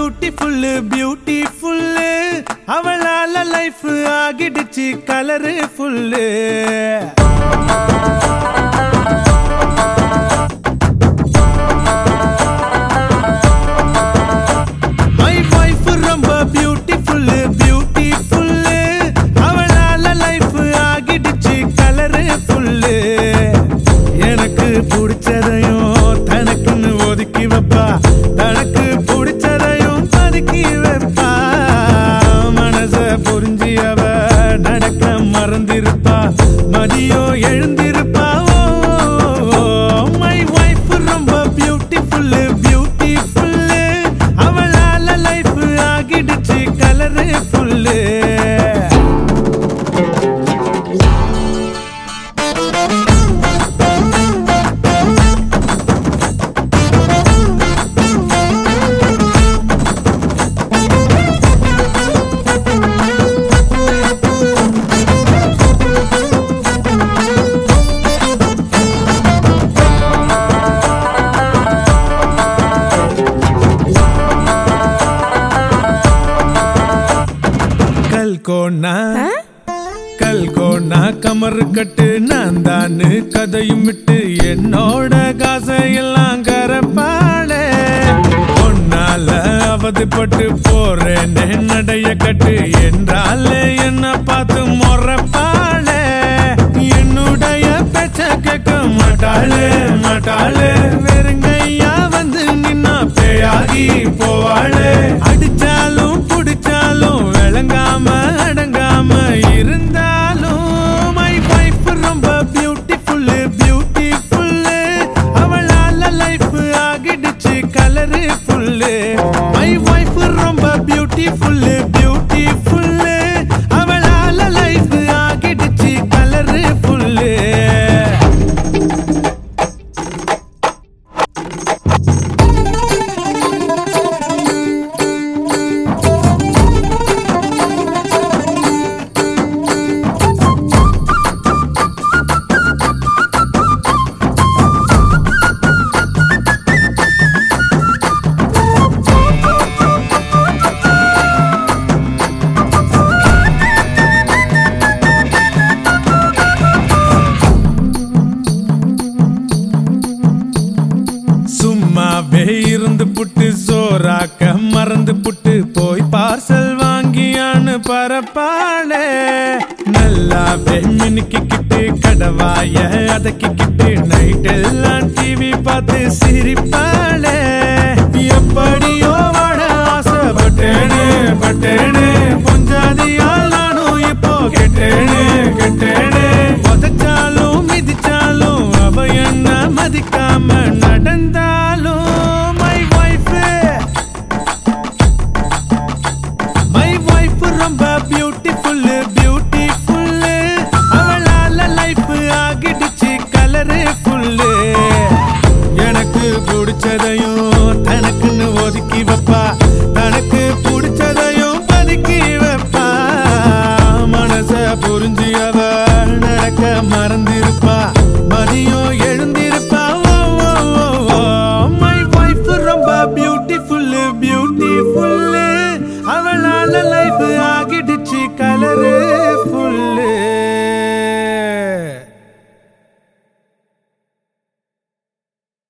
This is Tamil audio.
பியூட்டிஃபுல் பியூட்டிஃபுல் அவளால லைஃப் ஆகிடுச்சு கலரு ஃபுல்லு மை வைஃப் ரொம்ப பியூட்டிஃபுல் பியூட்டிஃபுல் அவளால லைஃப் ஆகிடுச்சு கலரு ஃபுல்லு எனக்கு பிடிச்சதையும் தனக்குன்னு ஒதுக்கி வைப்பா தனக்கு பிடிச்சதையும் பதுக்கி வைப்பா மனச புரிஞ்சு அவ நடக்க மறந்திருப்பா மதியோ எழுந்திருப்பா மை வைஃப் ரொம்ப பியூட்டிஃபுல் பியூட்டிஃபுல் அவளால லைஃப் ஆகிடுச்சு கலரு ஃபுல்லு கல்கோனா கல்கோனா கமரு கட்டு நான் தானு கதையும் விட்டு என்னோட காசையெல்லாம் கரப்பாளே பொன்னால அவதிப்பட்டு போறேனே நடைய கட்டு என்றாலே என்ன பார்த்து முறப்பாளே என்னுடைய பேச்ச கேட்க மாட்டாளே மாட்டாளே வெறுங்கையா வந்து நின்னா பேயாகி போவாளே அடிச்சாலும் புடிச்சாலும் விளங்காம அடங்காம இருந்தாலும் மை வைஃப் ரொம்ப பியூட்டிஃபுல் பியூட்டிஃபுல் அவளால லைஃப் ஆகிடுச்சு கலரு ஃபுல்லு மை வைஃப் ரொம்ப பியூட்டிஃபுல் பியூட்டிஃபுல் அவளால லைஃப் ஆகிடுச்சு கலரு ஃபுல்லு சும்மாவே இருந்து புட்டு சோறாக்க மறந்து புட்டு போய் பார்சல் வாங்கியான்னு பரப்பாளே நல்லாவே மினுக்கிக்கிட்டு கடவாய அதக்கிக்கிட்டு நைட் எல்லாம் டிவி பார்த்து சிரிப்பாளே எப்படியோ வாழ ஆசைப்பட்டேனே பட்டேனே பொஞ்சாதியால் நானும் இப்போ கெட்டேனே கெட்டேனே உதச்சாலும் மிதிச்சாலும் அவ என்ன மதிக்காம நடந்தாலும் மை வைஃப் மை வைஃப் ரொம்ப பியூட்டிஃபுல் பியூட்டிஃபுல் அவளால லைஃப் ஆகிடுச்சு கலரு ஃபுல்லு எனக்கு பிடிச்சதையும் தனக்குன்னு ஒதுக்கி வைப்பா தனக்கு பிடிச்சதையும் பதுக்கி வைப்பா மனச புரிஞ்சு அவ நடக்க மறந்திருப்பா மதியம் எழுந்திருப்பா மை வைஃப் ரொம்ப பியூட்டிஃபுல் பியூட்டிஃபுல்